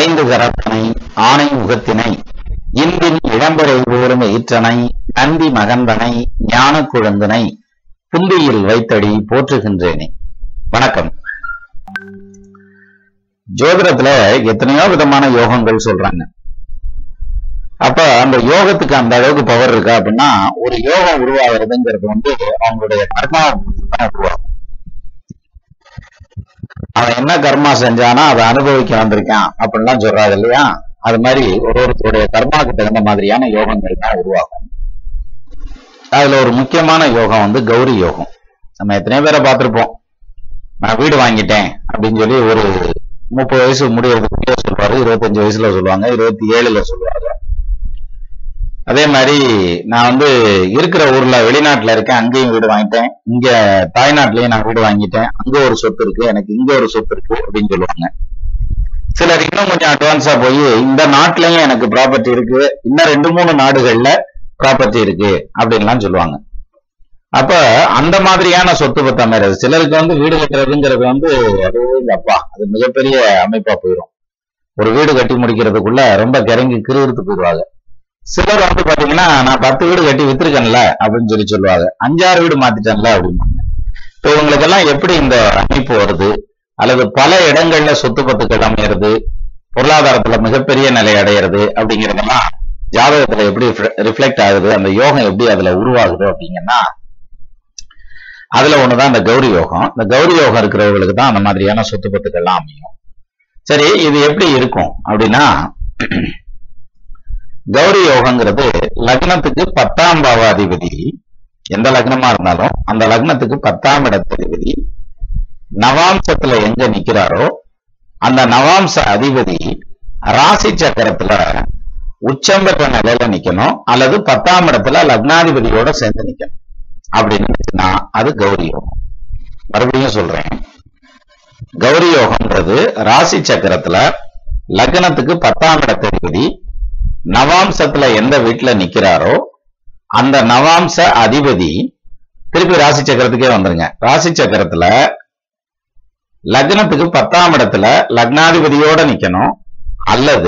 ஐந்து கரத்தனை ஆணை முகத்தினை இன்பின் இளம்பரை போலும் ஈற்றனை நந்தி மகந்தனை ஞான குழந்தனை புந்தியில் வைத்தடி போற்றுகின்றேனே வணக்கம் ஜோதிடத்துல எத்தனையோ விதமான யோகங்கள் சொல்றாங்க அப்ப அந்த யோகத்துக்கு அந்த அளவுக்கு பவர் இருக்கா அப்படின்னா ஒரு யோகம் உருவாகிறதுங்கிறது வந்து அவங்களுடைய கர்மா தான் உருவாகும் அவன் என்ன கர்மா செஞ்சானோ அதை அனுபவிக்க வந்திருக்கான் அப்படின்லாம் சொல்றாங்க இல்லையா அது மாதிரி ஒரு ஒருத்தருடைய கர்மாவுக்கு தகுந்த மாதிரியான யோகங்கள் தான் உருவாகும் அதுல ஒரு முக்கியமான யோகம் வந்து கௌரி யோகம் நம்ம எத்தனையோ பேரை பார்த்திருப்போம் நான் வீடு வாங்கிட்டேன் அப்படின்னு சொல்லி ஒரு முப்பது வயசு முடியறதுக்குள்ளே சொல்லுவாரு இருபத்தஞ்சு வயசுல சொல்லுவாங்க இருபத்தி ஏழுல சொல்லுவாங்க அதே மாதிரி நான் வந்து இருக்கிற ஊர்ல வெளிநாட்டுல இருக்கேன் அங்கேயும் வீடு வாங்கிட்டேன் இங்க தாய்நாட்டிலயும் நான் வீடு வாங்கிட்டேன் அங்க ஒரு சொத்து இருக்கு எனக்கு இங்க ஒரு சொத்து இருக்கு அப்படின்னு சொல்லுவாங்க சிலர் இன்னும் கொஞ்சம் அட்வான்ஸா போய் இந்த நாட்டிலயும் எனக்கு ப்ராப்பர்ட்டி இருக்கு இன்னும் ரெண்டு மூணு நாடுகள்ல ப்ராப்பர்ட்டி இருக்கு அப்படின்லாம் சொல்லுவாங்க அப்ப அந்த மாதிரியான சொத்து பத்து அமைறது சிலருக்கு வந்து வீடு கட்டுறதுங்கிறது வந்து அது அப்பா அது மிகப்பெரிய அமைப்பா போயிடும் ஒரு வீடு கட்டி முடிக்கிறதுக்குள்ள ரொம்ப கிறங்கி கிருவிருத்து போயிடுவாங்க சிலர் வந்து பாத்தீங்கன்னா நான் பத்து வீடு கட்டி வித்திருக்கேன்ல அப்படின்னு சொல்லி சொல்லுவாங்க அஞ்சாறு வீடு மாத்திட்டேன்ல அப்படிம்பாங்க இப்போ இவங்களுக்கெல்லாம் எப்படி இந்த அமைப்பு வருது அல்லது பல இடங்கள்ல சொத்து பத்துக்கள் அமையிறது பொருளாதாரத்துல மிகப்பெரிய நிலை அடையிறது அப்படிங்கிறதெல்லாம் ஜாதகத்துல எப்படி ரிஃப்ளெக்ட் ஆகுது அந்த யோகம் எப்படி அதுல உருவாகுது அப்படிங்கன்னா அதுல ஒண்ணுதான் இந்த கௌரி யோகம் இந்த கௌரி யோகம் இருக்கிறவங்களுக்கு தான் அந்த மாதிரியான சொத்து பத்துக்கள்லாம் அமையும் சரி இது எப்படி இருக்கும் அப்படின்னா கௌரி யோகங்கிறது லக்னத்துக்கு பத்தாம் பாவாதிபதி எந்த லக்னமா இருந்தாலும் அந்த லக்னத்துக்கு பத்தாம் இடத்ததிபதி நவாம்சத்துல எங்க நிக்கிறாரோ அந்த நவாம்ச அதிபதி ராசி சக்கரத்துல உச்சம் பெற்ற நிலையில நிக்கணும் அல்லது பத்தாம் இடத்துல லக்னாதிபதியோட சேர்ந்து நிக்கணும் அப்படின்னு நினைச்சுன்னா அது கௌரி யோகம் மறுபடியும் சொல்றேன் கௌரி யோகம்ன்றது ராசி சக்கரத்துல லக்னத்துக்கு பத்தாம் இடத்ததிபதி நவாம்சத்துல எந்த வீட்டுல நிக்கிறாரோ அந்த நவாம்ச அதிபதி திருப்பி ராசி சக்கரத்துக்கே வந்துருங்க ராசி சக்கரத்துல லக்னத்துக்கு பத்தாம் இடத்துல லக்னாதிபதியோட நிக்கணும் அல்லது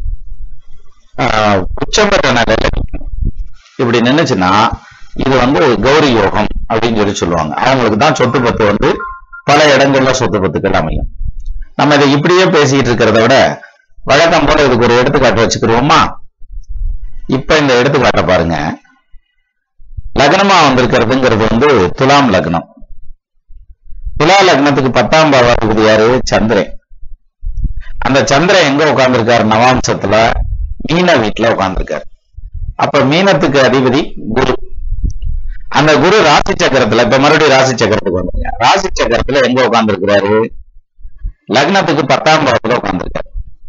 உச்சம் பெற்ற நிலையில நிக்கணும் இப்படி நின்னுச்சுன்னா இது வந்து கௌரி யோகம் அப்படின்னு சொல்லி சொல்லுவாங்க அவங்களுக்கு தான் சொத்து பத்து வந்து பல இடங்கள்ல சொத்து பத்துக்கள் அமையும் நம்ம இதை இப்படியே பேசிக்கிட்டு இருக்கிறத விட வழக்கம் போல இதுக்கு ஒரு எடுத்துக்காட்டு வச்சுக்கிருவோமா இப்ப இந்த எடுத்துக்காட்ட பாருங்க லக்னமா வந்திருக்கிறதுங்கிறது வந்து துலாம் லக்னம் துலா லக்னத்துக்கு பத்தாம் பாவாதிபதி யாரு சந்திரன் அந்த சந்திரன் எங்க உட்கார்ந்துருக்காரு நவாம்சத்துல மீன வீட்டுல உட்கார்ந்துருக்காரு அப்ப மீனத்துக்கு அதிபதி குரு அந்த குரு ராசி சக்கரத்துல இப்ப மறுபடியும் ராசி சக்கரத்துக்கு வந்துருங்க ராசி சக்கரத்துல எங்க உட்கார்ந்துருக்கிறாரு லக்னத்துக்கு பத்தாம் பாவத்துல உட்கார்ந்துருக்காரு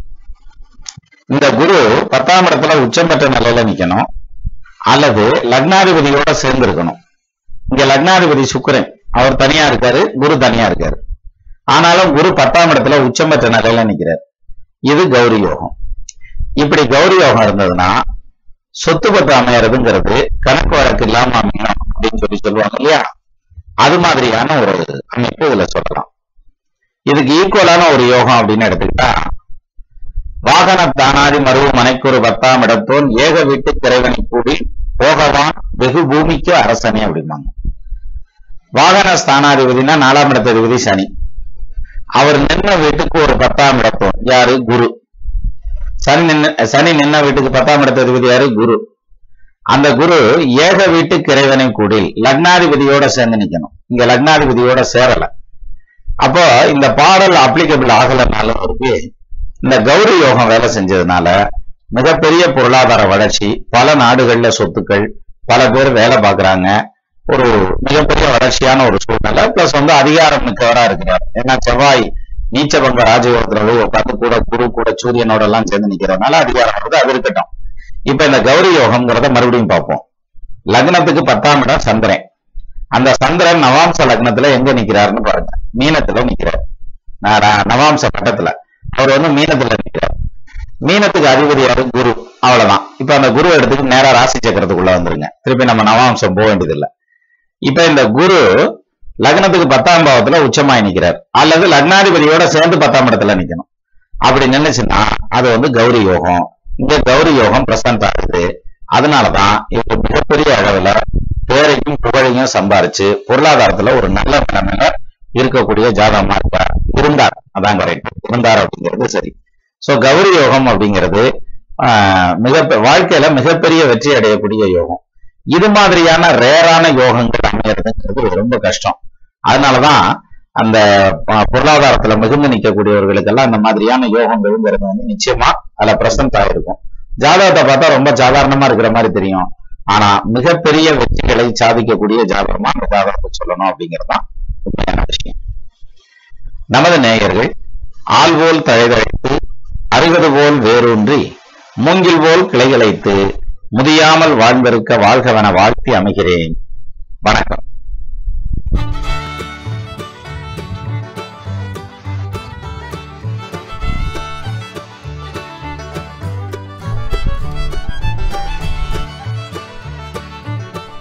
இந்த குரு பத்தாம் இடத்துல உச்சம் பெற்ற நிலையில நிக்கணும் அல்லது லக்னாதிபதியோட சேர்ந்து இருக்கணும் இங்க லக்னாதிபதி சுக்கரன் அவர் தனியா இருக்காரு குரு தனியா இருக்காரு ஆனாலும் குரு பத்தாம் இடத்துல உச்சம் பெற்ற நிலையில நிக்கிறார் இது கௌரி யோகம் இப்படி கௌரி யோகம் இருந்ததுன்னா சொத்து பத்து அமையறதுங்கிறது கணக்கு வழக்கு இல்லாம அமையணும் அப்படின்னு சொல்லி சொல்லுவாங்க இல்லையா அது மாதிரியான ஒரு அமைப்பு இதுல சொல்லலாம் இதுக்கு ஈக்குவலான ஒரு யோகம் அப்படின்னு எடுத்துக்கிட்டா வாகன தானாதி மருவு மனைக்கு ஒரு பத்தாம் இடத்தோன் ஏக வீட்டு திரைவனை கூடி போகவான் வெகு பூமிக்கு அரசனே அப்படிம்பாங்க வாகன ஸ்தானாதிபதினா நாலாம் இடத்ததிபதி சனி அவர் நின்ன வீட்டுக்கு ஒரு பத்தாம் இடத்தோன் யாரு குரு சனி நின்ன சனி நின்ன வீட்டுக்கு பத்தாம் இடத்ததிபதி யாரு குரு அந்த குரு ஏக வீட்டு கிரைவனை கூடில் லக்னாதிபதியோட சேர்ந்து நிக்கணும் இங்க லக்னாதிபதியோட சேரல அப்போ இந்த பாடல் அப்ளிகபிள் ஆகலனாலும் இருக்கு இந்த கௌரி யோகம் வேலை செஞ்சதுனால மிகப்பெரிய பொருளாதார வளர்ச்சி பல நாடுகள்ல சொத்துக்கள் பல பேர் வேலை பார்க்கறாங்க ஒரு மிகப்பெரிய வளர்ச்சியான ஒரு சூழ்நிலை பிளஸ் வந்து அதிகாரம் மிக்கவரா இருக்கிறார் ஏன்னா செவ்வாய் நீச்சபங்க ராஜயோகத்துல போய் உட்காந்து கூட குரு கூட சூரியனோட எல்லாம் சேர்ந்து நிக்கிறதுனால அதிகாரம் வருது அது இருக்கட்டும் இப்ப இந்த கௌரி யோகம்ங்கிறத மறுபடியும் பார்ப்போம் லக்னத்துக்கு பத்தாம் இடம் சந்திரன் அந்த சந்திரன் நவாம்ச லக்னத்துல எங்க நிக்கிறாருன்னு பாருங்க மீனத்துல நிக்கிறார் நவாம்ச கட்டத்துல அவர் வந்து மீனத்துல நிற்கிறார் மீனத்துக்கு அதிபதி யாரு குரு அவ்வளவுதான் இப்ப அந்த குரு எடுத்துக்கு நேரா ராசி சக்கரத்துக்குள்ள வந்துருங்க திருப்பி நம்ம நவாம்சம் போக வேண்டியதில்லை இப்ப இந்த குரு லக்னத்துக்கு பத்தாம் பாவத்துல உச்சமாய் நிக்கிறார் அல்லது லக்னாதிபதியோட சேர்ந்து பத்தாம் இடத்துல நிக்கணும் அப்படி நினைச்சுன்னா அது வந்து கௌரி யோகம் இங்க கௌரி யோகம் பிரசன்ட் ஆகுது அதனாலதான் இவர் மிகப்பெரிய அளவுல பேரையும் புகழையும் சம்பாரிச்சு பொருளாதாரத்துல ஒரு நல்ல நிலைமையில இருக்கக்கூடிய ஜாதகமா இருப்பார் இருந்தார் அதான் கரெக்ட் இருந்தார் அப்படிங்கிறது சரி சோ கௌரி யோகம் அப்படிங்கிறது ஆஹ், மிக வாழ்க்கையில மிகப்பெரிய வெற்றி அடையக்கூடிய யோகம் இது மாதிரியான ரேரான யோகங்கள் அமையறதுங்கிறது ரொம்ப கஷ்டம் அதனாலதான் அந்த ப- பொருளாதாரத்துல மிகுந்து நிற்கக்கூடியவர்களுக்கெல்லாம் இந்த மாதிரியான யோகங்கள்ங்கிறது வந்து நிச்சயமா அதுல பிரசன்ட் ஆயிருக்கும் ஜாதகத்தை பார்த்தா ரொம்ப சாதாரணமா இருக்கிற மாதிரி தெரியும் ஆனா மிகப்பெரிய வெற்றிகளை சாதிக்கக்கூடிய ஜாதகமா அந்த ஜாதகத்தை சொல்லணும் அப்படிங்கறதுதான் உண்மையான விஷயம் நமது நேயர்கள் ஆள்போல் தழைதழைத்து அருகது போல் வேரூன்றி மூங்கில் போல் கிளைகளைத்து முதியாமல் வாழ்ந்திருக்க வாழ்கவென வாழ்த்தி அமைகிறேன் வணக்கம்